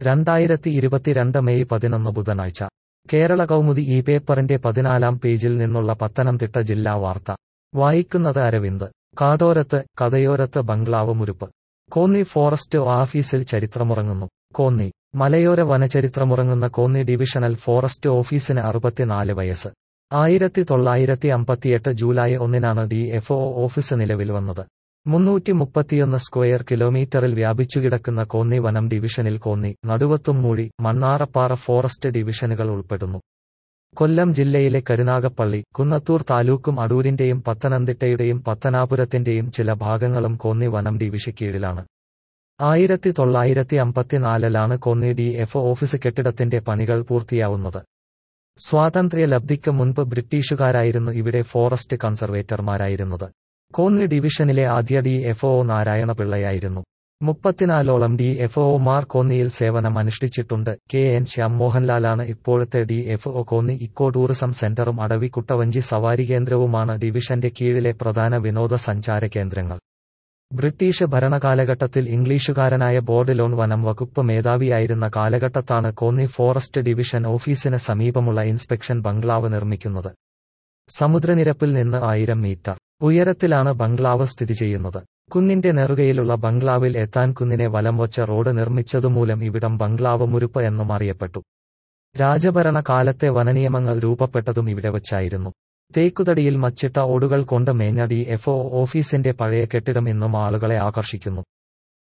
രണ്ടായിരത്തി ഇരുപത്തിരണ്ട് മെയ് പതിനൊന്ന് ബുധനാഴ്ച കേരള കൗമുദി ഈ പേപ്പറിന്റെ പതിനാലാം പേജിൽ നിന്നുള്ള പത്തനംതിട്ട ജില്ലാ വാർത്ത വായിക്കുന്നത് അരവിന്ദ് കാടോരത്ത് കഥയോരത്ത് ബംഗ്ലാവ് മുരുപ്പ് കോന്നി ഫോറസ്റ്റ് ഓഫീസിൽ ചരിത്രമുറങ്ങുന്നു കോന്നി മലയോര വനചരിത്രമുറങ്ങുന്ന കോന്നി ഡിവിഷണൽ ഫോറസ്റ്റ് ഓഫീസിന് അറുപത്തിനാല് വയസ്സ് ആയിരത്തി തൊള്ളായിരത്തി അമ്പത്തിയെട്ട് ജൂലൈ ഒന്നിനാണ് ഡി എഫ് ഒ ഓഫീസ് നിലവിൽ വന്നത് മുന്നൂറ്റി മുപ്പത്തിയൊന്ന് സ്ക്വയർ കിലോമീറ്ററിൽ വ്യാപിച്ചുകിടക്കുന്ന കോന്നി വനം ഡിവിഷനിൽ കോന്നി നടുവത്തുംമൂഴി മണ്ണാറപ്പാറ ഫോറസ്റ്റ് ഡിവിഷനുകൾ ഉൾപ്പെടുന്നു കൊല്ലം ജില്ലയിലെ കരുനാഗപ്പള്ളി കുന്നത്തൂർ താലൂക്കും അടൂരിന്റെയും പത്തനംതിട്ടയുടെയും പത്തനാപുരത്തിന്റെയും ചില ഭാഗങ്ങളും കോന്നി വനം ഡിവിഷൻ കീഴിലാണ് ആയിരത്തി തൊള്ളായിരത്തി അമ്പത്തിനാലിലാണ് കോന്നി ഡി എഫ് ഓഫീസ് കെട്ടിടത്തിന്റെ പണികൾ പൂർത്തിയാവുന്നത് സ്വാതന്ത്ര്യ ലബ്ധിക്ക് മുൻപ് ബ്രിട്ടീഷുകാരായിരുന്നു ഇവിടെ ഫോറസ്റ്റ് കൺസർവേറ്റർമാരായിരുന്നത് കോന്നി ഡിവിഷനിലെ ആദ്യ ഡി എഫ് ഒ നാരായണപിള്ളയായിരുന്നു മുപ്പത്തിനാലോളം ഡി എഫ് ഒമാർ കോന്നിയിൽ സേവനം അനുഷ്ഠിച്ചിട്ടുണ്ട് കെ എൻ ശ്യാം മോഹൻലാലാണ് ഇപ്പോഴത്തെ D F O Konni eco tourism സെന്ററും അടവി കുട്ടവഞ്ചി സവാരി കേന്ദ്രവുമാണ് ഡിവിഷന്റെ കീഴിലെ പ്രധാന വിനോദസഞ്ചാര കേന്ദ്രങ്ങൾ ബ്രിട്ടീഷ് ഭരണകാലഘട്ടത്തിൽ ഇംഗ്ലീഷുകാരനായ ബോർഡിലോൺ വനം വകുപ്പ് മേധാവിയായിരുന്ന കാലഘട്ടത്താണ് കോന്നി ഫോറസ്റ്റ് ഡിവിഷൻ ഓഫീസിന് സമീപമുള്ള ഇൻസ്പെക്ഷൻ ബംഗ്ലാവ് നിർമ്മിക്കുന്നത് സമുദ്രനിരപ്പിൽ നിന്ന് ആയിരം മീറ്റർ ഉയരത്തിലാണ് ബംഗ്ലാവ് സ്ഥിതി ചെയ്യുന്നത് കുന്നിന്റെ നെറുകയിലുള്ള ബംഗ്ലാവിൽ എത്താൻ കുന്നിനെ വലം വച്ച റോഡ് നിർമ്മിച്ചതുമൂലം ഇവിടം ബംഗ്ലാവ് മുരുപ്പ് എന്നും അറിയപ്പെട്ടു രാജഭരണ കാലത്തെ വനനിയമങ്ങൾ രൂപപ്പെട്ടതും ഇവിടെ വച്ചായിരുന്നു തേക്കുതടിയിൽ മച്ചിട്ട ഓടുകൾ കൊണ്ട് മേഞ്ഞ ഡി എഫ് ഒ ഓഫീസിന്റെ പഴയ കെട്ടിടം ഇന്നും ആളുകളെ ആകർഷിക്കുന്നു